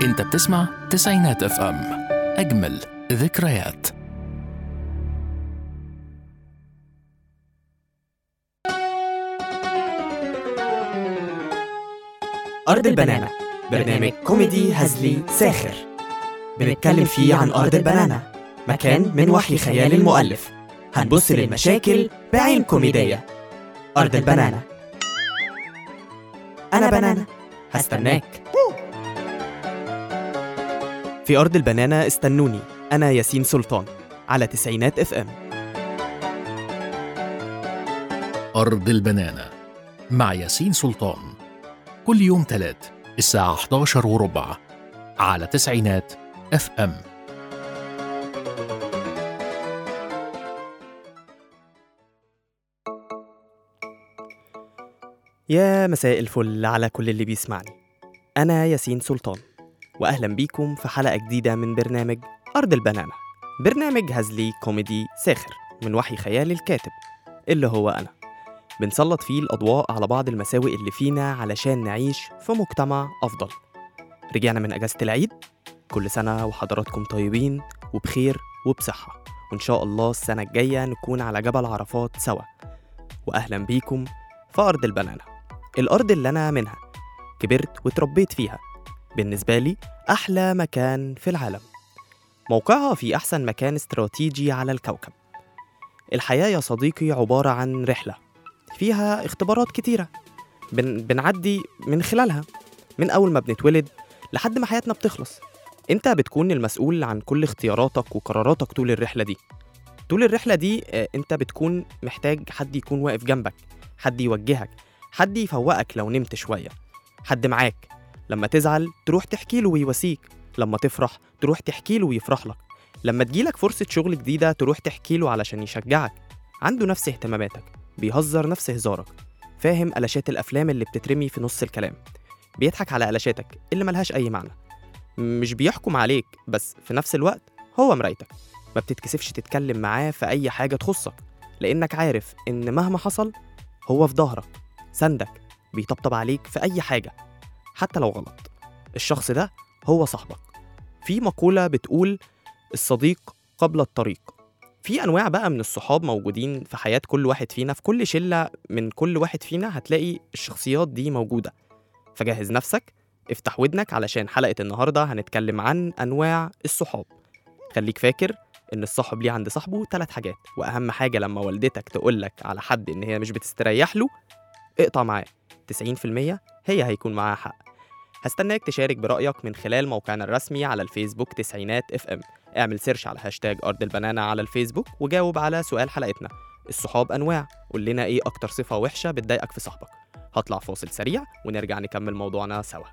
انت بتسمع تسعينات اف ام اجمل ذكريات أرض البنانة برنامج كوميدي هزلي ساخر بنتكلم فيه عن أرض البنانة مكان من وحي خيال المؤلف هنبص للمشاكل بعين كوميدية أرض البنانة أنا بنانة هستناك في أرض البنانة استنوني أنا ياسين سلطان على تسعينات اف ام أرض البنانة مع ياسين سلطان كل يوم تلات الساعة 11 وربع على تسعينات اف ام يا مساء الفل على كل اللي بيسمعني أنا ياسين سلطان وأهلا بيكم في حلقة جديدة من برنامج أرض البنانة برنامج هزلي كوميدي ساخر من وحي خيال الكاتب اللي هو أنا بنسلط فيه الأضواء على بعض المساوئ اللي فينا علشان نعيش في مجتمع أفضل رجعنا من أجازة العيد كل سنة وحضراتكم طيبين وبخير وبصحة وإن شاء الله السنة الجاية نكون على جبل عرفات سوا وأهلا بيكم في أرض البنانة الأرض اللي أنا منها كبرت وتربيت فيها بالنسبة لي أحلى مكان في العالم موقعها في أحسن مكان استراتيجي على الكوكب الحياة يا صديقي عبارة عن رحلة فيها اختبارات كتيرة بن... بنعدي من خلالها من أول ما بنتولد لحد ما حياتنا بتخلص انت بتكون المسؤول عن كل اختياراتك وقراراتك طول الرحلة دي طول الرحلة دي آه، انت بتكون محتاج حد يكون واقف جنبك حد يوجهك حد يفوقك لو نمت شوية حد معاك لما تزعل تروح تحكي له ويواسيك لما تفرح تروح تحكي له ويفرح لك لما تجيلك فرصة شغل جديدة تروح تحكي له علشان يشجعك عنده نفس اهتماماتك بيهزر نفس هزارك فاهم قلاشات الأفلام اللي بتترمي في نص الكلام بيضحك على قلاشاتك اللي ملهاش أي معنى مش بيحكم عليك بس في نفس الوقت هو مرايتك ما بتتكسفش تتكلم معاه في أي حاجة تخصك لأنك عارف إن مهما حصل هو في ظهرك سندك بيطبطب عليك في أي حاجة حتى لو غلط الشخص ده هو صاحبك في مقولة بتقول الصديق قبل الطريق في أنواع بقى من الصحاب موجودين في حياة كل واحد فينا في كل شلة من كل واحد فينا هتلاقي الشخصيات دي موجودة فجهز نفسك افتح ودنك علشان حلقة النهاردة هنتكلم عن أنواع الصحاب خليك فاكر إن الصاحب ليه عند صاحبه ثلاث حاجات وأهم حاجة لما والدتك تقولك على حد إن هي مش بتستريح له اقطع معاه 90% هي هيكون معاها حق هستناك تشارك برأيك من خلال موقعنا الرسمي على الفيسبوك تسعينات اف ام اعمل سيرش على هاشتاج أرض البنانة على الفيسبوك وجاوب على سؤال حلقتنا الصحاب أنواع قول لنا إيه أكتر صفة وحشة بتضايقك في صاحبك هطلع فاصل سريع ونرجع نكمل موضوعنا سوا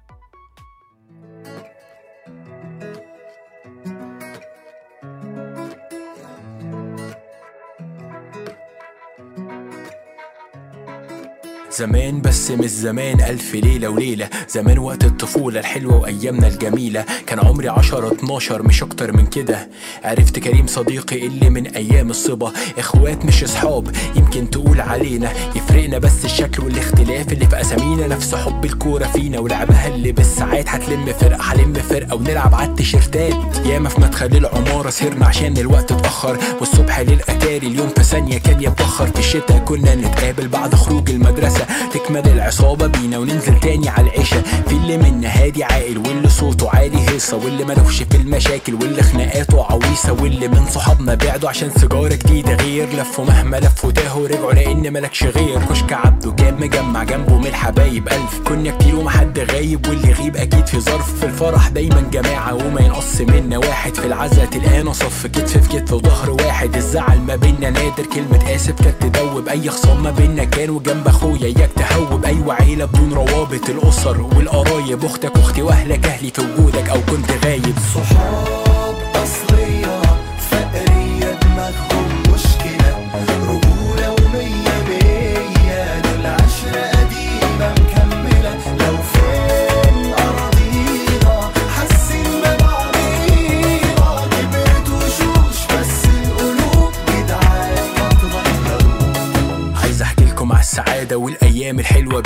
زمان بس مش زمان ألف ليلة وليلة زمان وقت الطفولة الحلوة وأيامنا الجميلة كان عمري عشرة اتناشر مش أكتر من كده عرفت كريم صديقي اللي من أيام الصبا إخوات مش أصحاب يمكن تقول علينا يفرقنا بس الشكل والاختلاف اللي في أسامينا نفس حب الكورة فينا ولعبها اللي بالساعات هتلم فرقة هلم فرقة ونلعب على التيشيرتات ياما في مدخل العمارة سهرنا عشان الوقت اتأخر والصبح للأتاري اليوم في ثانية كان يتبخر في الشتا كنا نتقابل بعد خروج المدرسة تكمل العصابة بينا وننزل تاني على العشاء في اللي منا هادي عاقل واللي صوته عالي هيصة واللي ملوش في المشاكل واللي خناقاته عويصة واللي من صحابنا بعدوا عشان سيجارة جديدة غير لفوا مهما لفوا تاهوا رجعوا لأن ملكش غير كشك عبده كان مجمع جنبه من الحبايب ألف كنا كتير ومحد غايب واللي يغيب أكيد في ظرف في الفرح دايما جماعة وما ينقص منا واحد في العزا تلقانا صف كتف في كتف وظهر واحد الزعل ما بينا نادر كلمة آسف كانت تدوب أي خصام ما بينا كان وجنب أخويا إياك تهوب أيوة عيلة بدون روابط الأسر والقرايب أختك أختي وأهلك أهلي في وجودك أو كنت غايب صحاب أصلية فقرية دماغهم مشكلة رجولة ومية مية دول عشرة قديمة مكملة لو فين أراضينا حاسين ببعضينا كبرت وشوش بس القلوب جدعان ما اتغيروش عايز احكي لكم على السعادة والايام الحلوة بينا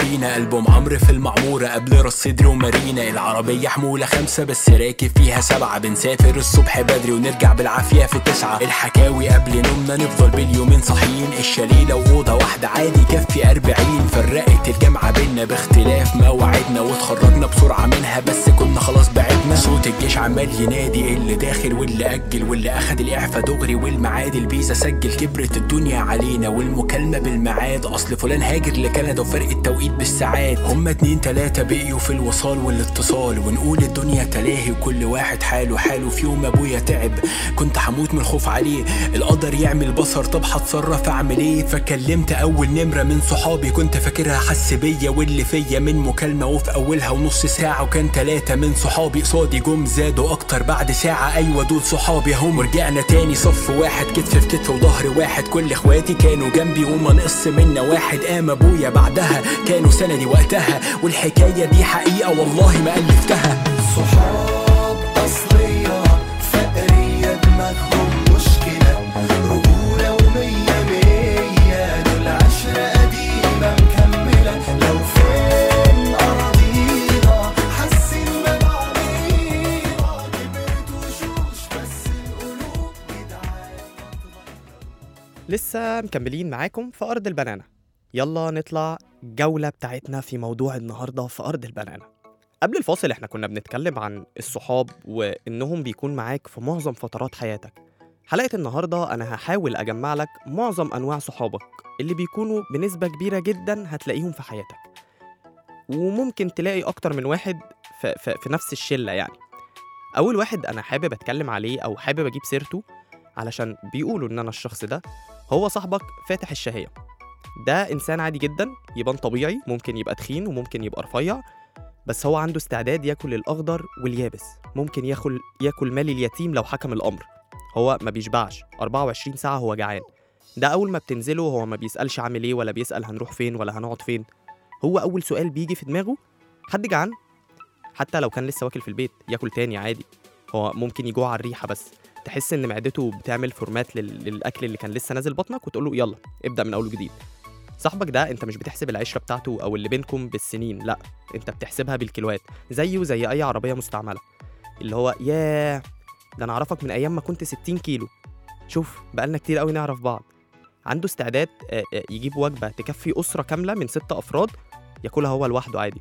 ألبوم عمرو في المعمورة قبل راس صدري ومارينا العربية حمولة خمسة بس راكب فيها سبعة بنسافر الصبح بدري ونرجع بالعافية في تسعة الحكاوي قبل نومنا نفضل باليومين صاحيين الشاليه وأوضة واحدة عادي يكفي أربعين فرقت الجامعة بينا باختلاف مواعيدنا واتخرجنا بسرعة منها بس كنا خلاص بعدنا صوت الجيش عمال ينادي اللي داخل واللي أجل واللي أخد الإعفاء دغري والمعاد الفيزا سجل كبرت الدنيا علينا والمكالمة بالميعاد أصل فلان هاجر لكندا وفرق التوقيت بالساعات هما اتنين تلاتة بقيوا في الوصال والاتصال ونقول الدنيا تلاهي وكل واحد حاله حاله في يوم أبويا تعب كنت هموت من الخوف عليه القدر يعمل بصر طب هتصرف أعمل إيه فكلمت أول نمرة من صحابي كنت فاكرها حس بيا واللي فيا من مكالمة وفي أولها ونص ساعة وكان تلاتة من صحابي قصادي جم زادوا أكتر بعد ساعة أيوة دول صحابي هم رجعنا تاني صف واحد كتف في كتف وظهر واحد كل إخواتي كانوا جنبي وما نقص منا واحد قام أبويا بعدها كانوا سندي وقتها والحكاية دي حقيقة والله ما ألفتها صحاب أصلية فقرية دماغهم مشكلة رجولة ومية مية دول عشرة قديمة مكملة لو فين أراضينا حاسين ببعضينا كبرت وشوش بس القلوب جدعان لسه مكملين معاكم في أرض البنانة يلا نطلع جولة بتاعتنا في موضوع النهاردة في أرض البنانة قبل الفاصل احنا كنا بنتكلم عن الصحاب وإنهم بيكون معاك في معظم فترات حياتك حلقة النهاردة أنا هحاول أجمع لك معظم أنواع صحابك اللي بيكونوا بنسبة كبيرة جدا هتلاقيهم في حياتك وممكن تلاقي أكتر من واحد في, في, في نفس الشلة يعني أول واحد أنا حابب أتكلم عليه أو حابب أجيب سيرته علشان بيقولوا إن أنا الشخص ده هو صاحبك فاتح الشهية ده إنسان عادي جدا يبان طبيعي ممكن يبقى تخين وممكن يبقى رفيع بس هو عنده استعداد ياكل الأخضر واليابس ممكن ياكل ياكل مال اليتيم لو حكم الأمر هو ما بيشبعش 24 ساعة هو جعان ده أول ما بتنزله هو ما بيسألش عامل إيه ولا بيسأل هنروح فين ولا هنقعد فين هو أول سؤال بيجي في دماغه حد جعان حتى لو كان لسه واكل في البيت ياكل تاني عادي هو ممكن يجوع على الريحة بس تحس ان معدته بتعمل فورمات لل... للاكل اللي كان لسه نازل بطنك وتقول له يلا ابدا من اول وجديد صاحبك ده انت مش بتحسب العشره بتاعته او اللي بينكم بالسنين لا انت بتحسبها بالكيلوات زيه زي اي عربيه مستعمله اللي هو ياه ده انا اعرفك من ايام ما كنت 60 كيلو شوف بقالنا كتير قوي نعرف بعض عنده استعداد آه، آه، يجيب وجبه تكفي اسره كامله من ست افراد ياكلها هو لوحده عادي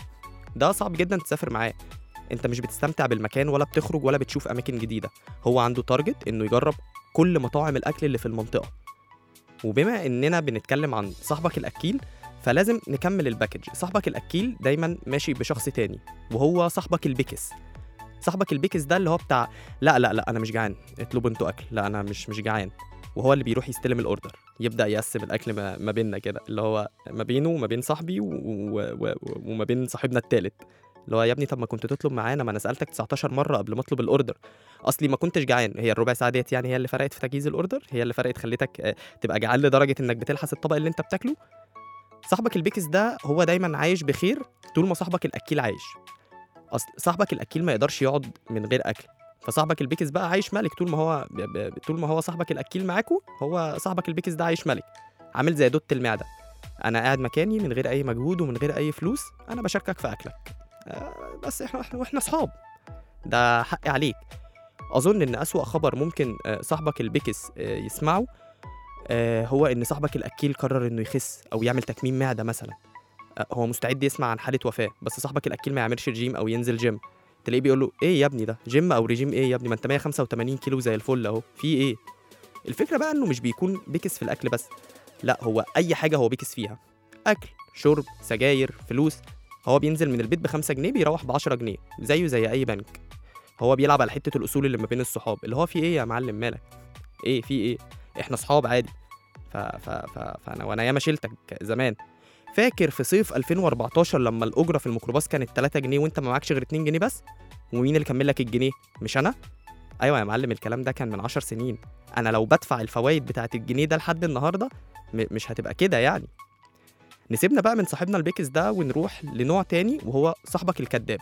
ده صعب جدا تسافر معاه انت مش بتستمتع بالمكان ولا بتخرج ولا بتشوف اماكن جديده هو عنده تارجت انه يجرب كل مطاعم الاكل اللي في المنطقه وبما اننا بنتكلم عن صاحبك الاكيل فلازم نكمل الباكج صاحبك الاكيل دايما ماشي بشخص تاني وهو صاحبك البكس صاحبك البكس ده اللي هو بتاع لا لا لا انا مش جعان اطلبوا انتوا اكل لا انا مش مش جعان وهو اللي بيروح يستلم الاوردر يبدا يقسم الاكل ما ما بيننا كده اللي هو ما بينه وما بين صاحبي و- و- و- وما بين صاحبنا التالت اللي هو يا ابني طب ما كنت تطلب معانا ما انا سالتك 19 مره قبل ما اطلب الاوردر اصلي ما كنتش جعان هي الربع ساعه ديت يعني هي اللي فرقت في تجهيز الاوردر هي اللي فرقت خليتك آه، تبقى جعان لدرجه انك بتلحس الطبق اللي انت بتاكله صاحبك البيكس ده هو دايما عايش بخير طول ما صاحبك الاكيل عايش اصل صاحبك الاكيل ما يقدرش يقعد من غير اكل فصاحبك البيكس بقى عايش ملك طول ما هو ب- ب- طول ما هو صاحبك الاكيل معاكو هو صاحبك البيكس ده عايش ملك عامل زي دوت المعده انا قاعد مكاني من غير اي مجهود ومن غير اي فلوس انا بشاركك في اكلك آه، بس احنا احنا واحنا اصحاب ده حقي عليك اظن ان اسوا خبر ممكن آه، صاحبك البكس آه، يسمعه آه، هو ان صاحبك الاكيل قرر انه يخس او يعمل تكميم معده مثلا آه، هو مستعد يسمع عن حاله وفاه بس صاحبك الاكيل ما يعملش رجيم او ينزل جيم تلاقيه بيقول له ايه يا ابني ده جيم او رجيم ايه يا ابني ما انت 185 كيلو زي الفل اهو في ايه الفكره بقى انه مش بيكون بيكس في الاكل بس لا هو اي حاجه هو بيكس فيها اكل شرب سجاير فلوس هو بينزل من البيت ب 5 جنيه بيروح ب 10 جنيه زيه زي اي بنك هو بيلعب على حته الاصول اللي ما بين الصحاب اللي هو في ايه يا معلم مالك ايه في ايه احنا صحاب عادي ف... ف... ف... فانا وانا ياما شيلتك زمان فاكر في صيف 2014 لما الاجره في الميكروباص كانت 3 جنيه وانت ما معكش غير 2 جنيه بس ومين اللي كمل لك الجنيه مش انا ايوه يا معلم الكلام ده كان من 10 سنين انا لو بدفع الفوائد بتاعه الجنيه ده لحد النهارده م... مش هتبقى كده يعني نسيبنا بقى من صاحبنا البيكس ده ونروح لنوع تاني وهو صاحبك الكذاب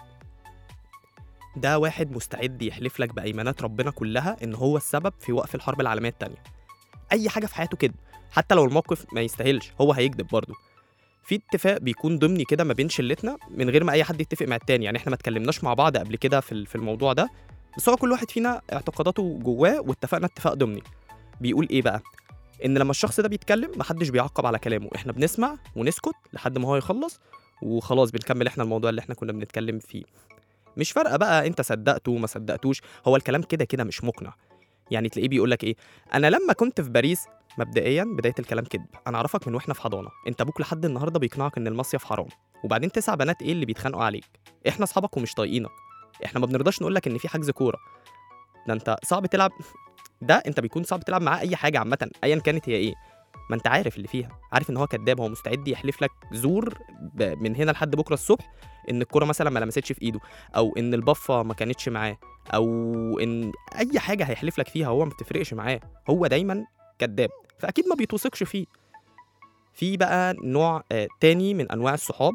ده واحد مستعد يحلف لك بأيمانات ربنا كلها إن هو السبب في وقف الحرب العالمية التانية أي حاجة في حياته كده حتى لو الموقف ما يستاهلش هو هيكذب برضه في اتفاق بيكون ضمني كده ما بين شلتنا من غير ما اي حد يتفق مع التاني يعني احنا ما اتكلمناش مع بعض قبل كده في ال- في الموضوع ده بس هو كل واحد فينا اعتقاداته جواه واتفقنا اتفاق ضمني بيقول ايه بقى ان لما الشخص ده بيتكلم محدش بيعقب على كلامه احنا بنسمع ونسكت لحد ما هو يخلص وخلاص بنكمل احنا الموضوع اللي احنا كنا بنتكلم فيه مش فارقه بقى انت صدقته ما صدقتوش هو الكلام كده كده مش مقنع يعني تلاقيه بيقول لك ايه انا لما كنت في باريس مبدئيا بدايه الكلام كذب انا اعرفك من واحنا في حضانه انت ابوك لحد النهارده بيقنعك ان المصيف حرام وبعدين تسع بنات ايه اللي بيتخانقوا عليك احنا اصحابك ومش طايقينك احنا ما بنرضاش نقول لك ان في حجز كوره ده انت صعب تلعب ده انت بيكون صعب تلعب معاه اي حاجه عامه ايا كانت هي ايه ما انت عارف اللي فيها عارف ان هو كذاب هو مستعد يحلف لك زور ب... من هنا لحد بكره الصبح ان الكوره مثلا ما لمستش في ايده او ان البفه ما كانتش معاه او ان اي حاجه هيحلف لك فيها هو ما بتفرقش معاه هو دايما كذاب فاكيد ما بيتوثقش فيه في بقى نوع آه، تاني من انواع الصحاب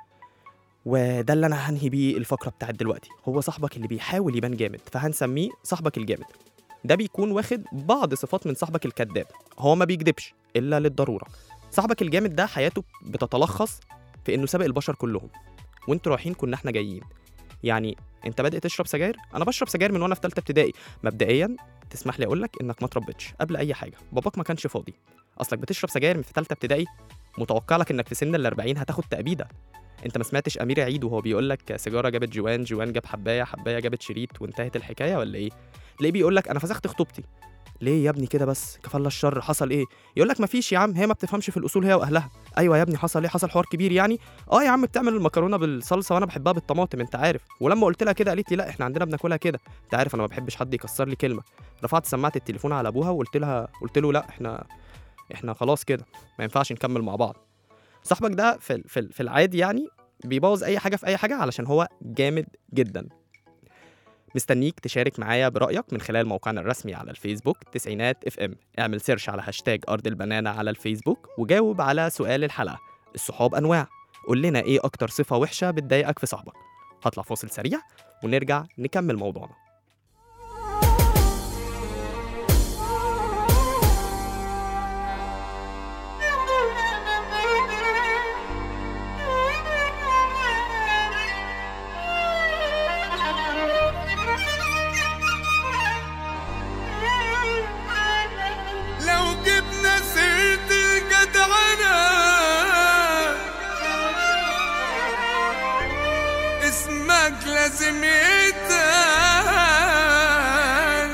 وده اللي انا هنهي بيه الفقره بتاعت دلوقتي هو صاحبك اللي بيحاول يبان جامد فهنسميه صاحبك الجامد ده بيكون واخد بعض صفات من صاحبك الكذاب هو ما بيكذبش الا للضروره صاحبك الجامد ده حياته بتتلخص في انه سابق البشر كلهم وانتوا رايحين كنا احنا جايين يعني انت بادئ تشرب سجاير انا بشرب سجاير من وانا في ثالثه ابتدائي مبدئيا تسمح لي اقول لك انك ما تربيتش قبل اي حاجه باباك ما كانش فاضي اصلك بتشرب سجاير من في ثالثه ابتدائي متوقع لك انك في سن ال 40 هتاخد تأبيده انت ما سمعتش امير عيد وهو بيقول لك سيجاره جابت جوان جوان جاب حبايه حبايه جابت شريط وانتهت الحكايه ولا ايه تلاقيه بيقول لك انا فسخت خطوبتي ليه يا ابني كده بس كفالة الشر حصل ايه يقول لك مفيش يا عم هي ما بتفهمش في الاصول هي واهلها ايوه يا ابني حصل ايه حصل حوار كبير يعني اه يا عم بتعمل المكرونه بالصلصه وانا بحبها بالطماطم انت عارف ولما قلت لها كده قالت لي لا احنا عندنا بناكلها كده انت عارف انا ما بحبش حد يكسر لي كلمه رفعت سماعه التليفون على ابوها وقلت لها قلت له لا احنا احنا خلاص كده ما ينفعش نكمل مع بعض صاحبك ده في ال- في ال- في العادي يعني بيبوظ اي حاجه في اي حاجه علشان هو جامد جدا مستنيك تشارك معايا برأيك من خلال موقعنا الرسمي على الفيسبوك تسعينات اف ام اعمل سيرش على هاشتاج أرض البنانة على الفيسبوك وجاوب على سؤال الحلقة الصحاب أنواع قول لنا إيه أكتر صفة وحشة بتضايقك في صاحبك هطلع فاصل سريع ونرجع نكمل موضوعنا لو جبنا سيرة الجدعنة اسمك لازم يتقال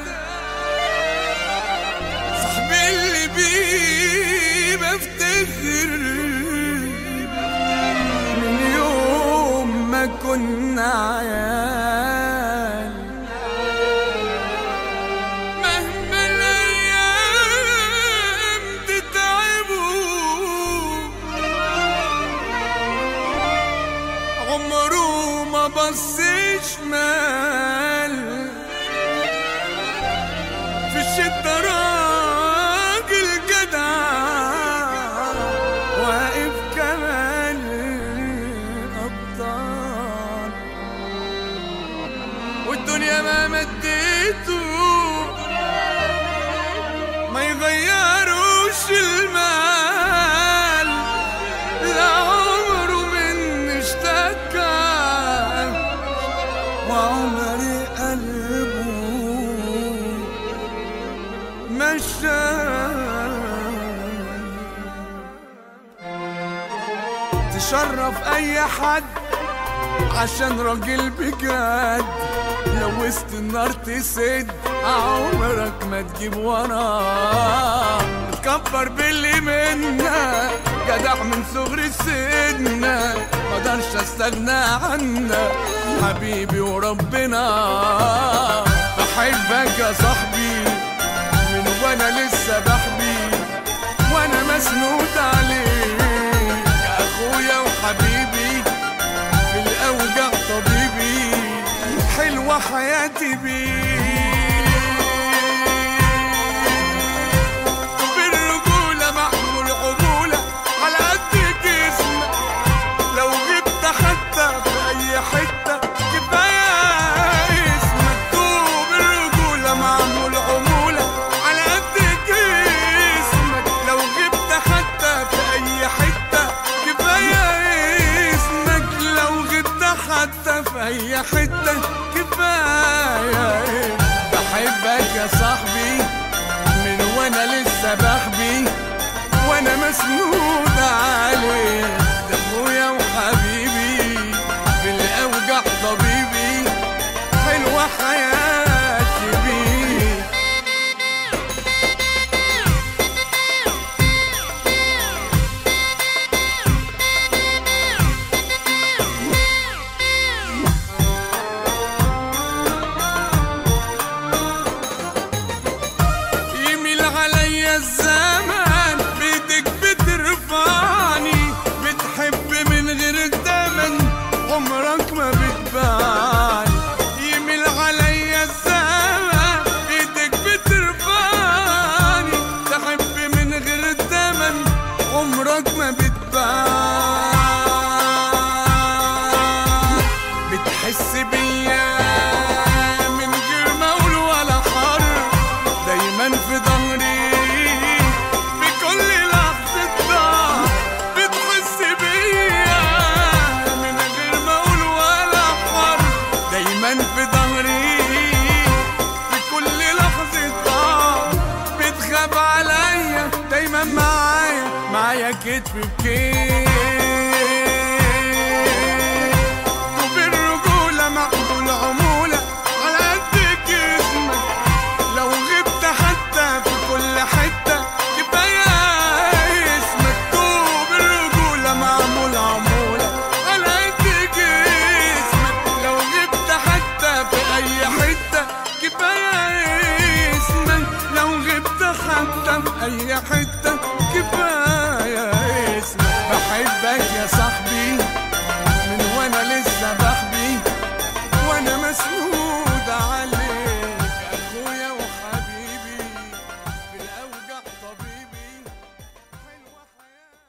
صاحبي اللي بيه بفتخر من يوم ما كنا عيال مهما الايام تتعبوا عمره ما بص شمال في الشدة راجل جدع واقف كمان الأبطال والدنيا ما مديته ما يغيروش المال لا عمره من اشتكى وعمري قلبه مشى تشرف اي حد عشان راجل بجد لو وسط النار تسد عمرك ما تجيب وراه تكبر باللي منا جدع من صغر سننا مقدرش استغنى عنك حبيبي وربنا بحبك يا صاحبي من وانا لسه بحبي وانا مسنود عليك يا اخويا وحبيبي في الاوجع طبيبي حلوه حياتي بيك بالرجوله محمول عموله على قد جسمك لو جبت حتى في اي حته كفايه اسمك دوب الرجوله معمول عموله على قد جسمك لو جبت حتى في اي حتى في اي حتة كفاية إيه بحبك يا صاحبي من وانا لسه بحبي وانا مسنود عليك ده اخويا وحبيبي في الاوجع طبيبي حلوة حياتي بيه يميل عليا الزمان بيدك بترفعني بتحب من غير تمن عمرك ما بتبعني يميل عليا الزمان بيدك بترفعني تحب من غير تمن عمرك ما بتبعني بتحس بيا من غير ما اقول ولا حرف دايما في ظهري في كل لحظة ضعف بتحس بيا من غير ما اقول ولا حرف دايما في ظهري في كل لحظة ضعف بتخاف عليا دايما معايا معايا كتف بكتف وبالرجولة مقبول عمولة على قد جسمك لو غبت حتى في كل حتة كفاية اسمك طوب الرجولة معمول عمولة على قد جسمك لو غبت حتى في أي حتة كفاية اسمك لو غبت حتى في أي حتة كفاية اسمك بحبك يا صاحبي من وانا لسه بحبي وانا مسنود عليك اخويا وحبيبي في الاوجع طبيبي حلوه حياه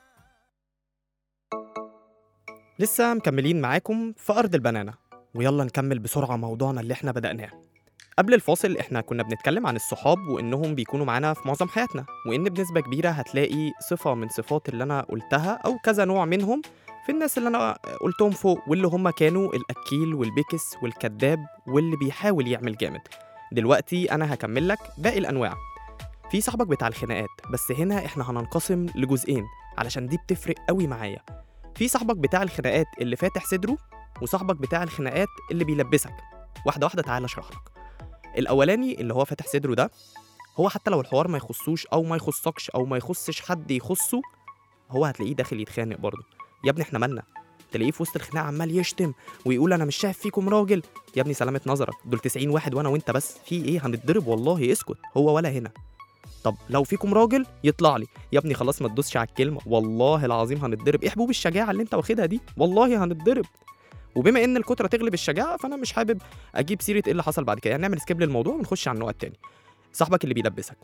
لسه مكملين معاكم في أرض البنانة ويلا نكمل بسرعة موضوعنا اللي احنا بدأناه قبل الفاصل احنا كنا بنتكلم عن الصحاب وانهم بيكونوا معانا في معظم حياتنا وان بنسبة كبيرة هتلاقي صفة من صفات اللي انا قلتها او كذا نوع منهم في الناس اللي انا قلتهم فوق واللي هم كانوا الاكيل والبكس والكذاب واللي بيحاول يعمل جامد دلوقتي انا هكمل لك باقي الانواع في صاحبك بتاع الخناقات بس هنا احنا هننقسم لجزئين علشان دي بتفرق قوي معايا في صاحبك بتاع الخناقات اللي فاتح صدره وصاحبك بتاع الخناقات اللي بيلبسك واحده واحده تعالى اشرح لك الاولاني اللي هو فاتح صدره ده هو حتى لو الحوار ما يخصوش او ما يخصكش او ما يخصش حد يخصه هو هتلاقيه داخل يتخانق برضه يا ابني احنا مالنا تلاقيه في وسط الخناقه عمال يشتم ويقول انا مش شايف فيكم راجل يا ابني سلامة نظرك دول 90 واحد وانا وانت بس في ايه هنتضرب والله اسكت هو ولا هنا طب لو فيكم راجل يطلع لي يا ابني خلاص ما تدوسش على الكلمه والله العظيم هنتضرب ايه حبوب الشجاعه اللي انت واخدها دي والله هنتضرب وبما ان الكتره تغلب الشجاعه فانا مش حابب اجيب سيره ايه اللي حصل بعد كده يعني نعمل سكيب للموضوع ونخش على النوع التاني صاحبك اللي بيلبسك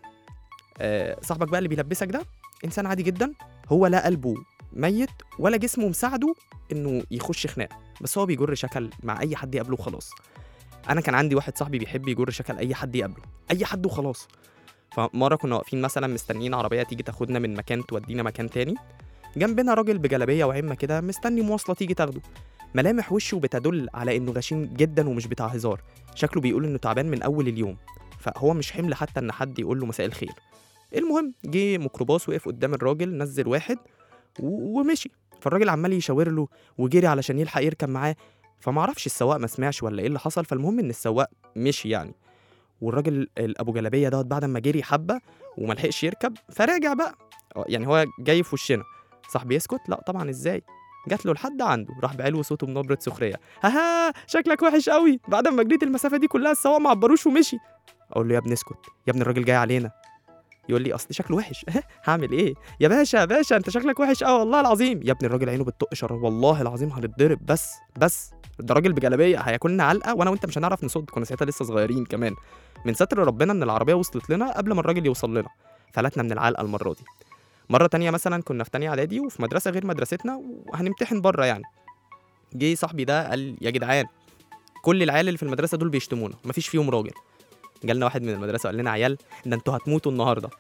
آه صاحبك بقى اللي بيلبسك ده انسان عادي جدا هو لا قلبه ميت ولا جسمه مساعده انه يخش خناقه بس هو بيجر شكل مع اي حد يقابله وخلاص انا كان عندي واحد صاحبي بيحب يجر شكل اي حد يقابله اي حد وخلاص فمره كنا واقفين مثلا مستنيين عربيه تيجي تاخدنا من مكان تودينا مكان تاني جنبنا راجل بجلابيه وعمه كده مستني مواصله تيجي تاخده ملامح وشه بتدل على انه غشيم جدا ومش بتاع هزار شكله بيقول انه تعبان من اول اليوم فهو مش حمل حتى ان حد يقول له مساء الخير المهم جه ميكروباص وقف قدام الراجل نزل واحد و- ومشي فالراجل عمال يشاور له وجري علشان يلحق يركب معاه فمعرفش السواق ما سمعش ولا ايه اللي حصل فالمهم ان السواق مشي يعني والراجل الابو جلابيه دوت بعد ما جري حبه وما لحقش يركب فراجع بقى آه، يعني هو جاي في وشنا صاحبي يسكت لا طبعا ازاي جات له لحد عنده راح بعلو صوته بنبره سخريه هاها شكلك وحش قوي بعد ما جريت المسافه دي كلها السواق ما عبروش ومشي اقول له يا ابني اسكت يا ابني الراجل جاي علينا يقول لي اصل شكله وحش هعمل ايه يا باشا يا باشا انت شكلك وحش قوي والله العظيم يا ابني الراجل عينه بتطق شر والله العظيم هنتضرب بس بس ده راجل بجلابيه هياكلنا علقه وانا وانت مش هنعرف نصد كنا ساعتها لسه صغيرين كمان من ستر ربنا ان العربيه وصلت لنا قبل ما الراجل يوصل لنا فلتنا من العلقه المره دي مره تانية مثلا كنا في تانية اعدادي وفي مدرسه غير مدرستنا وهنمتحن بره يعني جه صاحبي ده قال يا جدعان كل العيال اللي في المدرسه دول بيشتمونا مفيش فيهم راجل جالنا واحد من المدرسه قال لنا عيال ده انتوا هتموتوا النهارده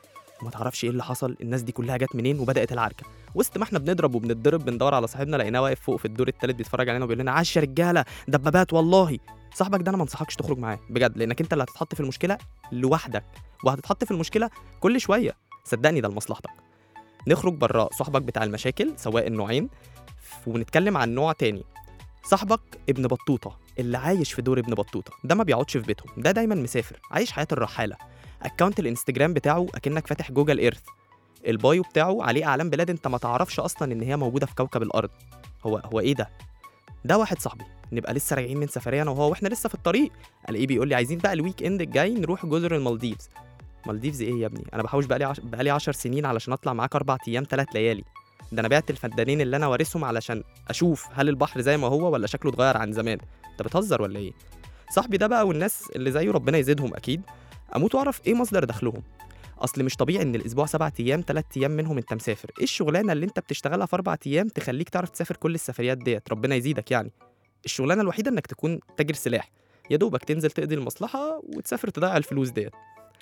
وما تعرفش ايه اللي حصل الناس دي كلها جت منين وبدات العركه وسط ما احنا بنضرب وبنتضرب بندور على صاحبنا لقيناه واقف فوق في الدور التالت بيتفرج علينا وبيقول لنا عاش يا رجاله دبابات والله صاحبك ده انا ما انصحكش تخرج معاه بجد لانك انت اللي هتتحط في المشكله لوحدك وهتتحط في المشكله كل شويه صدقني ده لمصلحتك نخرج بره صاحبك بتاع المشاكل سواء النوعين ونتكلم عن نوع تاني صاحبك ابن بطوطه اللي عايش في دور ابن بطوطه ده ما بيقعدش في بيتهم ده دايما مسافر عايش حياه الرحاله اكونت الانستجرام بتاعه اكنك فاتح جوجل ايرث البايو بتاعه عليه اعلام بلاد انت ما تعرفش اصلا ان هي موجوده في كوكب الارض هو هو ايه ده ده واحد صاحبي نبقى لسه راجعين من سفريه انا وهو واحنا لسه في الطريق الاقيه بيقول لي عايزين بقى الويك اند الجاي نروح جزر المالديفز مالديفز ايه يا ابني انا بحوش بقالي عش... بقالي 10 سنين علشان اطلع معاك اربع ايام ثلاث ليالي ده انا بعت الفدانين اللي انا وارثهم علشان اشوف هل البحر زي ما هو ولا شكله اتغير عن زمان انت بتهزر ولا ايه صاحبي ده بقى والناس اللي زيه ربنا يزيدهم اكيد اموت واعرف ايه مصدر دخلهم اصل مش طبيعي ان الاسبوع سبعة ايام ثلاث ايام منهم انت مسافر ايه الشغلانه اللي انت بتشتغلها في اربع ايام تخليك تعرف تسافر كل السفريات ديت ربنا يزيدك يعني الشغلانه الوحيده انك تكون تاجر سلاح يا دوبك تنزل تقضي المصلحه وتسافر تضيع الفلوس ديت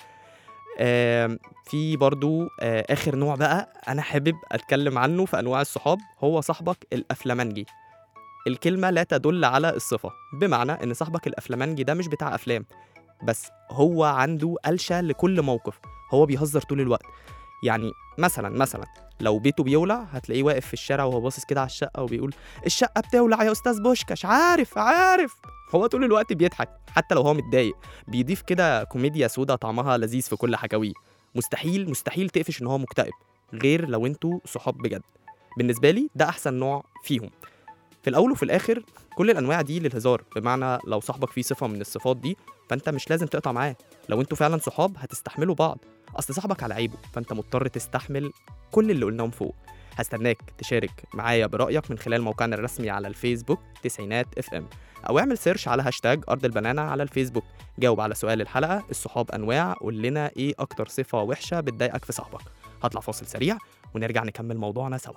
آم، في برضو آه، اخر نوع بقى انا حابب اتكلم عنه في انواع الصحاب هو صاحبك الافلمنجي الكلمه لا تدل على الصفه بمعنى ان صاحبك الافلمنجي ده مش بتاع افلام بس هو عنده قلشه لكل موقف هو بيهزر طول الوقت يعني مثلا مثلا لو بيته بيولع هتلاقيه واقف في الشارع وهو باصص كده على الشقه وبيقول الشقه بتولع يا استاذ بوشكاش عارف عارف هو طول الوقت بيضحك حتى لو هو متضايق بيضيف كده كوميديا سودا طعمها لذيذ في كل حكاويه مستحيل مستحيل تقفش ان هو مكتئب غير لو انتوا صحاب بجد بالنسبه لي ده احسن نوع فيهم في الاول وفي الاخر كل الانواع دي للهزار بمعنى لو صاحبك فيه صفه من الصفات دي فانت مش لازم تقطع معاه لو انتوا فعلا صحاب هتستحملوا بعض اصل صاحبك على عيبه فانت مضطر تستحمل كل اللي قلناهم فوق هستناك تشارك معايا برأيك من خلال موقعنا الرسمي على الفيسبوك تسعينات اف ام او اعمل سيرش على هاشتاج ارض البنانه على الفيسبوك جاوب على سؤال الحلقه الصحاب انواع قول لنا ايه اكتر صفه وحشه بتضايقك في صاحبك هطلع فاصل سريع ونرجع نكمل موضوعنا سوا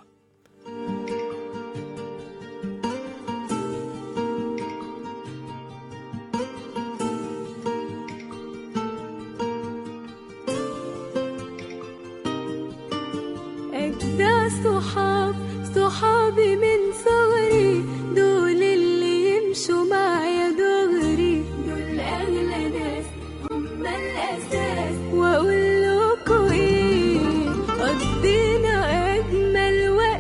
أجدع صحاب صحابي من صغري دول اللي يمشوا معايا دغري دول أغلى ناس هم الأساس وأقول لكم إيه قضينا أجمل وقت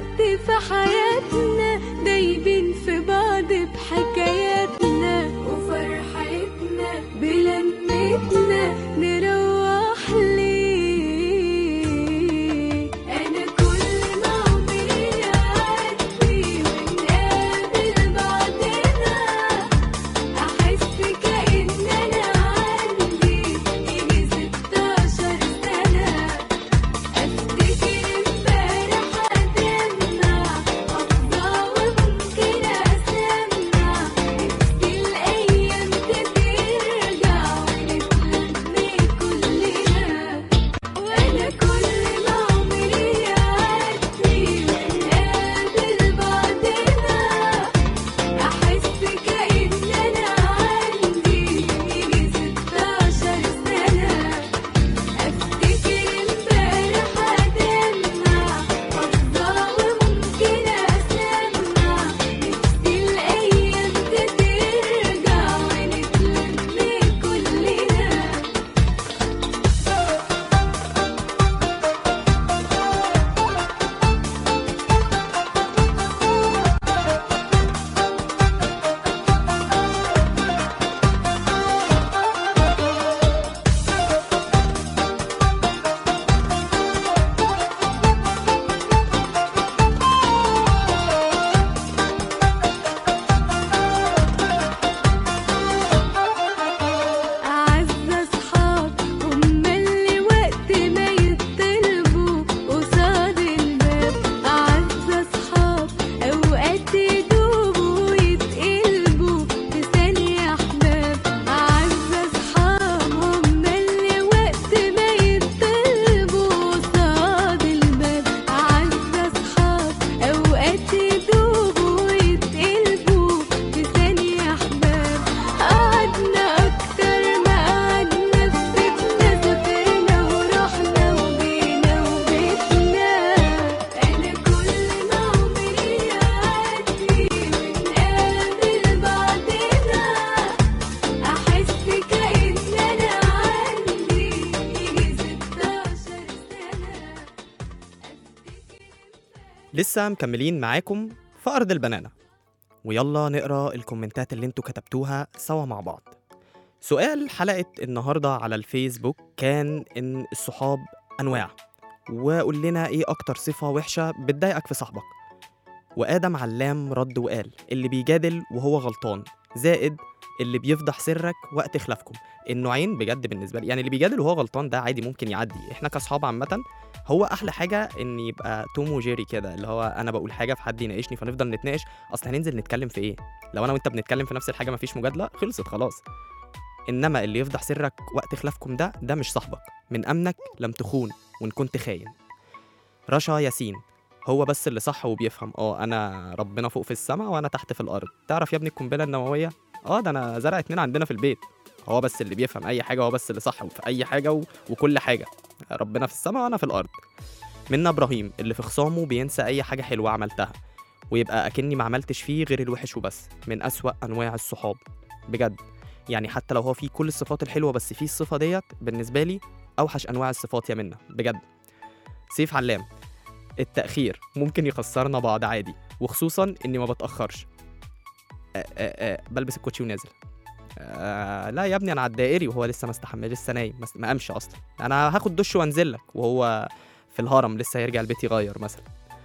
لسه مكملين معاكم في أرض البنانة ويلا نقرا الكومنتات اللي انتوا كتبتوها سوا مع بعض سؤال حلقة النهاردة على الفيسبوك كان إن الصحاب أنواع وقول لنا إيه أكتر صفة وحشة بتضايقك في صاحبك وآدم علام رد وقال اللي بيجادل وهو غلطان زائد اللي بيفضح سرك وقت خلافكم النوعين بجد بالنسبة لي يعني اللي بيجادل وهو غلطان ده عادي ممكن يعدي احنا كأصحاب عامة هو احلى حاجه ان يبقى توم وجيري كده اللي هو انا بقول حاجه فحد يناقشني فنفضل نتناقش اصل هننزل نتكلم في ايه لو انا وانت بنتكلم في نفس الحاجه مفيش مجادله خلصت خلاص انما اللي يفضح سرك وقت خلافكم ده ده مش صاحبك من امنك لم تخون وان كنت خاين رشا ياسين هو بس اللي صح وبيفهم اه انا ربنا فوق في السماء وانا تحت في الارض تعرف يا ابني القنبله النوويه اه ده انا زرع اتنين عندنا في البيت هو بس اللي بيفهم اي حاجه هو بس اللي صح في اي حاجه و... وكل حاجه ربنا في السماء وانا في الارض منا ابراهيم اللي في خصامه بينسى اي حاجه حلوه عملتها ويبقى اكني ما عملتش فيه غير الوحش وبس من اسوا انواع الصحاب بجد يعني حتى لو هو فيه كل الصفات الحلوه بس فيه الصفه ديت بالنسبه لي اوحش انواع الصفات يا منا بجد سيف علام التاخير ممكن يخسرنا بعض عادي وخصوصا اني ما بتاخرش أ -أ -أ بلبس الكوتشي ونازل آه لا يا ابني انا على الدائري وهو لسه ما استحماش لسه نايم ما- ما قامش اصلا انا هاخد دش وانزل لك وهو في الهرم لسه هيرجع البيت يغير مثلا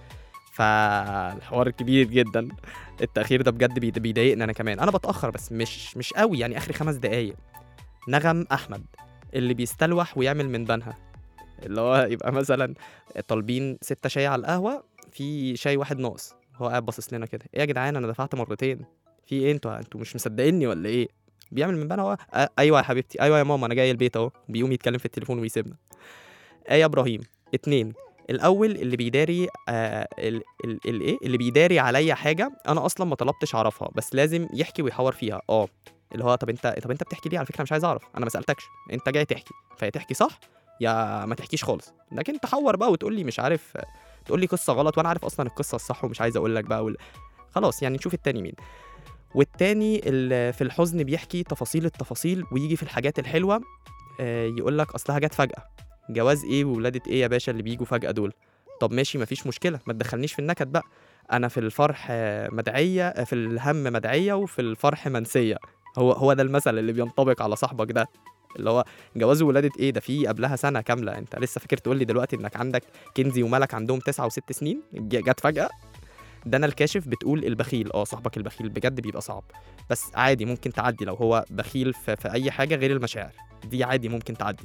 فالحوار كبير جدا التاخير ده بجد بيد- بيضايقني انا كمان انا بتاخر بس مش مش قوي يعني اخري خمس دقايق نغم احمد اللي بيستلوح ويعمل من بنها اللي هو يبقى مثلا طالبين ستة شاي على القهوه في شاي واحد ناقص هو قاعد باصص لنا كده ايه يا جدعان انا دفعت مرتين في ايه انتوا انتوا مش مصدقيني ولا ايه بيعمل من بنها هو آه ايوه يا حبيبتي ايوه يا ماما انا جاي البيت اهو بيقوم يتكلم في التليفون ويسيبنا ايه ابراهيم اتنين الاول اللي بيداري آه ال- ال- الايه اللي بيداري عليا حاجه انا اصلا ما طلبتش اعرفها بس لازم يحكي ويحور فيها اه اللي هو طب انت طب انت بتحكي ليه على فكره مش عايز اعرف انا ما سالتكش انت جاي تحكي فيا تحكي صح يا ما تحكيش خالص لكن تحور بقى وتقول لي مش عارف تقول لي قصه غلط وانا عارف اصلا القصه الصح ومش عايز اقول لك بقى وال... خلاص يعني نشوف التاني مين والتاني اللي في الحزن بيحكي تفاصيل التفاصيل ويجي في الحاجات الحلوه آه، يقول لك اصلها جت فجاه جواز ايه وولادة ايه يا باشا اللي بيجوا فجاه دول طب ماشي مفيش مشكله ما تدخلنيش في النكد بقى انا في الفرح آه، مدعيه آه، في الهم مدعيه وفي الفرح منسيه هو هو ده المثل اللي بينطبق على صاحبك ده اللي هو جواز وولادة ايه ده في قبلها سنة كاملة انت لسه فاكر تقول لي دلوقتي انك عندك كنزي وملك عندهم تسعة وست سنين ج- جت فجأة ده انا الكاشف بتقول البخيل اه صاحبك البخيل بجد بيبقى صعب بس عادي ممكن تعدي لو هو بخيل في, في اي حاجة غير المشاعر دي عادي ممكن تعدي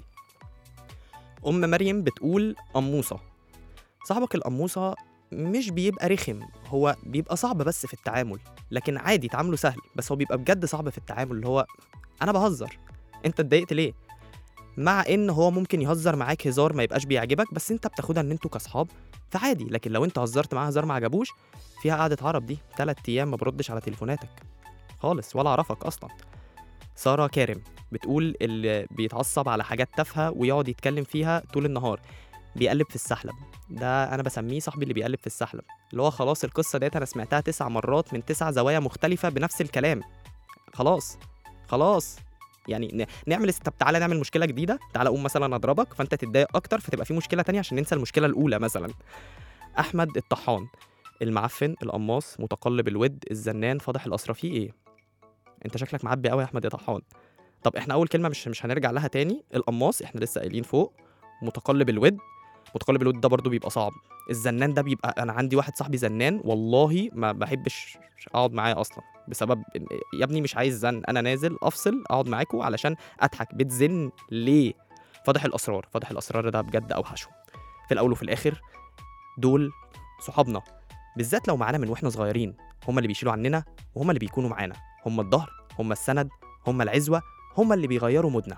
ام مريم بتقول قموصة صاحبك القموصة مش بيبقى رخم هو بيبقى صعب بس في التعامل لكن عادي تعامله سهل بس هو بيبقى بجد صعب في التعامل اللي هو انا بهزر انت اتضايقت ليه مع ان هو ممكن يهزر معاك هزار ما يبقاش بيعجبك بس انت بتاخدها ان انتوا كاصحاب فعادي لكن لو انت هزرت معاه هزار ما عجبوش فيها قعده عرب دي تلات ايام ما بردش على تليفوناتك خالص ولا اعرفك اصلا ساره كارم بتقول اللي بيتعصب على حاجات تافهه ويقعد يتكلم فيها طول النهار بيقلب في السحلب ده انا بسميه صاحبي اللي بيقلب في السحلب اللي هو خلاص القصه ديت انا سمعتها تسع مرات من تسع زوايا مختلفه بنفس الكلام خلاص خلاص يعني ن- نعمل طب تعالى نعمل مشكله جديده تعالى اقوم مثلا اضربك فانت تتضايق اكتر فتبقى في مشكله تانية عشان ننسى المشكله الاولى مثلا احمد الطحان المعفن القماص متقلب الود الزنان فاضح الاسرى فيه ايه انت شكلك معبي قوي يا احمد يا طحان طب احنا اول كلمه مش مش هنرجع لها تاني القماص احنا لسه قايلين فوق متقلب الود متقلب الود ده برضو بيبقى صعب الزنان ده بيبقى انا عندي واحد صاحبي زنان والله ما بحبش اقعد معاه اصلا بسبب إن- يا ابني مش عايز زن انا نازل افصل اقعد معاكوا علشان اضحك بتزن ليه فاضح الاسرار فاضح الاسرار ده بجد اوحشهم في الاول وفي الاخر دول صحابنا بالذات لو معانا من واحنا صغيرين هم اللي بيشيلوا عننا وهم اللي بيكونوا معانا هم الظهر هم السند هم العزوه هم اللي بيغيروا مودنا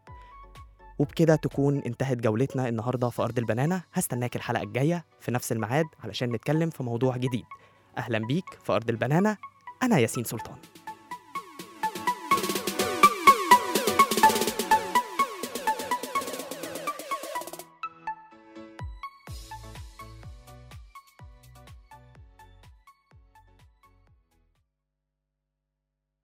وبكده تكون انتهت جولتنا النهارده في ارض البنانه هستناك الحلقه الجايه في نفس الميعاد علشان نتكلم في موضوع جديد اهلا بيك في ارض البنانه انا ياسين سلطان